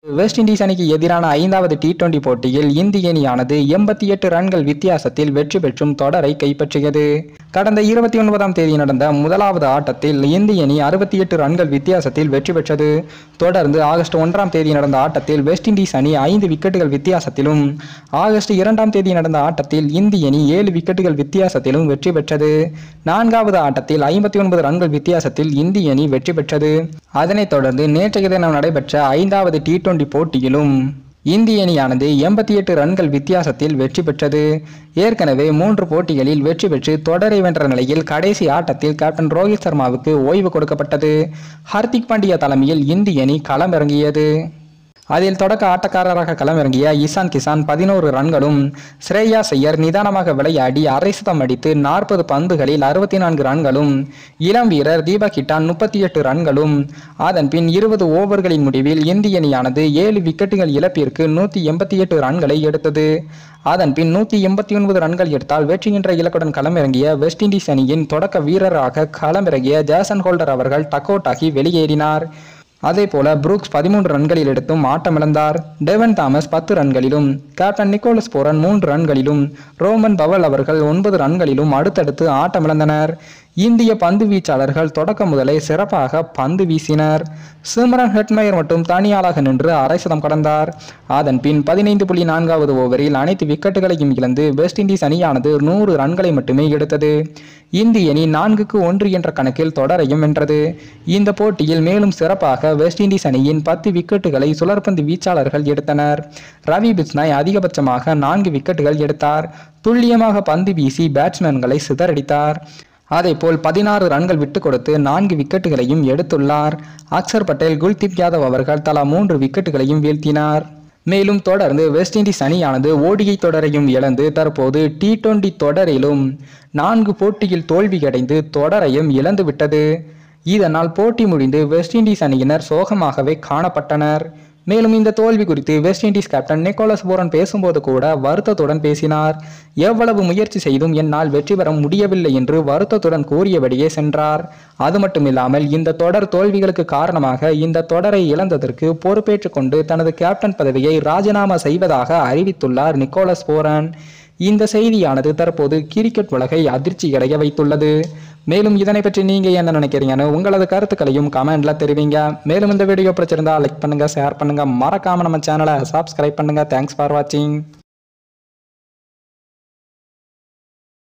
west Indies அணிக்கு எதிரான ஐந்தாவது டி டுவெண்டி போட்டியில் இந்திய அணியானது எண்பத்தி எட்டு ரன்கள் வித்தியாசத்தில் வெற்றி பெற்றும் தொடரை கைப்பற்றியது கடந்த இருபத்தி ஒன்பதாம் தேதி நடந்த முதலாவது ஆட்டத்தில் இந்திய அணி அறுபத்தி எட்டு ரன்கள் வித்தியாசத்தில் வெற்றி பெற்றது தொடர்ந்து ஆகஸ்ட் ஒன்றாம் தேதி நடந்த ஆட்டத்தில் வெஸ்ட் இண்டீஸ் அணி ஐந்து விக்கெட்டுகள் வித்தியாசத்திலும் ஆகஸ்ட் இரண்டாம் தேதி நடந்த ஆட்டத்தில் இந்திய அணி ஏழு விக்கெட்டுகள் வித்தியாசத்திலும் வெற்றி பெற்றது நான்காவது ஆட்டத்தில் ஐம்பத்தி ஒன்பது ரன்கள் வித்தியாசத்தில் இந்திய அணி வெற்றி பெற்றது அதனைத் தொடர்ந்து நேற்றைய தினம் நடைபெற்ற ஐந்தாவது டி டுவெண்டி போட்டியிலும் இந்திய அணியானது எண்பத்தி எட்டு ரன்கள் வித்தியாசத்தில் வெற்றி பெற்றது ஏற்கனவே மூன்று போட்டிகளில் வெற்றி பெற்று தொடரை வென்ற நிலையில் கடைசி ஆட்டத்தில் கேப்டன் ரோஹித் சர்மாவுக்கு ஓய்வு கொடுக்கப்பட்டது ஹர்திக் பாண்டியா தலைமையில் இந்திய அணி களமிறங்கியது அதில் தொடக்க ஆட்டக்காரராக களமிறங்கிய இசான் கிசான் பதினோரு ரன்களும் ஸ்ரேயா செய்யர் நிதானமாக விளையாடி அரை சதம் அடித்து நாற்பது பந்துகளில் அறுபத்தி நான்கு ரன்களும் இளம் வீரர் தீபக் ஹிட்டான் முப்பத்தி எட்டு ரன்களும் அதன் பின் இருபது ஓவர்களின் முடிவில் இந்திய அணியானது ஏழு விக்கெட்டுகள் இழப்பிற்கு நூற்றி எண்பத்தி எட்டு ரன்களை எடுத்தது அதன் பின் நூற்றி எண்பத்தி ஒன்பது ரன்கள் எடுத்தால் வெற்றி என்ற இலக்குடன் களமிறங்கிய வெஸ்ட் இண்டீஸ் அணியின் தொடக்க வீரராக களமிறங்கிய ஜேசன் ஹோல்டர் அவர்கள் டக் அவுட் ஆகி வெளியேறினார் அதே போல புரூக்ஸ் பதிமூன்று ரன்களில் எடுத்தும் ஆட்டமிழந்தார் டெவன் தாமஸ் பத்து ரன்களிலும் கேப்டன் நிக்கோலஸ் போரன் மூன்று ரன்களிலும் ரோமன் பவல் அவர்கள் ஒன்பது ரன்களிலும் அடுத்தடுத்து ஆட்டமிழந்தனர் இந்திய பந்து வீச்சாளர்கள் தொடக்க முதலே சிறப்பாக பந்து வீசினர் சிம்ரன் ஹெட்மயர் மட்டும் தனியாளாக நின்று அரை சதம் கடந்தார் அதன் பின் பதினைந்து புள்ளி நான்காவது ஓவரில் அனைத்து விக்கெட்டுகளையும் இழந்து வெஸ்ட் இண்டீஸ் அணியானது நூறு ரன்களை மட்டுமே எடுத்தது இந்திய அணி நான்குக்கு ஒன்று என்ற கணக்கில் தொடரையும் வென்றது இந்த போட்டியில் மேலும் சிறப்பாக வெஸ்ட் இண்டீஸ் அணியின் பத்து விக்கெட்டுகளை சுழற்பந்து வீச்சாளர்கள் எடுத்தனர் ரவி பிஸ்னாய் அதிகபட்சமாக நான்கு விக்கெட்டுகள் எடுத்தார் துல்லியமாக பந்து வீசி பேட்ஸ்மேன்களை சிதறடித்தார் அதேபோல் பதினாறு ரன்கள் விட்டு கொடுத்து நான்கு விக்கெட்டுகளையும் எடுத்துள்ளார் அக்சர் பட்டேல் குல்தீப் யாதவ் அவர்கள் தலா மூன்று விக்கெட்டுகளையும் வீழ்த்தினார் மேலும் தொடர்ந்து வெஸ்ட் இண்டீஸ் அணியானது ஓடிஐ தொடரையும் இழந்து தற்போது டி டுவெண்டி தொடரிலும் நான்கு போட்டியில் தோல்வியடைந்து தொடரையும் இழந்துவிட்டது இதனால் போட்டி முடிந்து வெஸ்ட் இண்டீஸ் அணியினர் சோகமாகவே காணப்பட்டனர் மேலும் இந்த தோல்வி குறித்து West Indies captain Nicholas Pooran பேசும்போது கூட வருத்தத்துடன் பேசினார் எவ்வளவு முயற்சி செய்தும் என்னால் வெற்றி பெற முடியவில்லை என்று வருத்தத்துடன் கூறியபடியே சென்றார் அது மட்டுமில்லாமல் இந்த தொடர் தோல்விகளுக்கு காரணமாக இந்த தொடரை இழந்ததற்கு பொறுப்பேற்றுக் கொண்டு தனது கேப்டன் பதவியை ராஜினாமா செய்வதாக அறிவித்துள்ளார் நிக்கோலஸ் போரன் இந்த செய்தியானது தற்போது கிரிக்கெட் உலகை அதிர்ச்சியடைய வைத்துள்ளது மேலும் இதனை பற்றி நீங்க என்ன நினைக்கிறீங்கன்னு உங்களது கருத்துக்களையும் கமெண்ட்ல தெரிவிங்க மேலும் இந்த வீடியோ பிடிச்சிருந்தா லைக் பண்ணுங்க ஷேர் பண்ணுங்க மறக்காம நம்ம சேனலை சப்ஸ்கிரைப் பண்ணுங்க தேங்க்ஸ் ஃபார் வாட்சிங்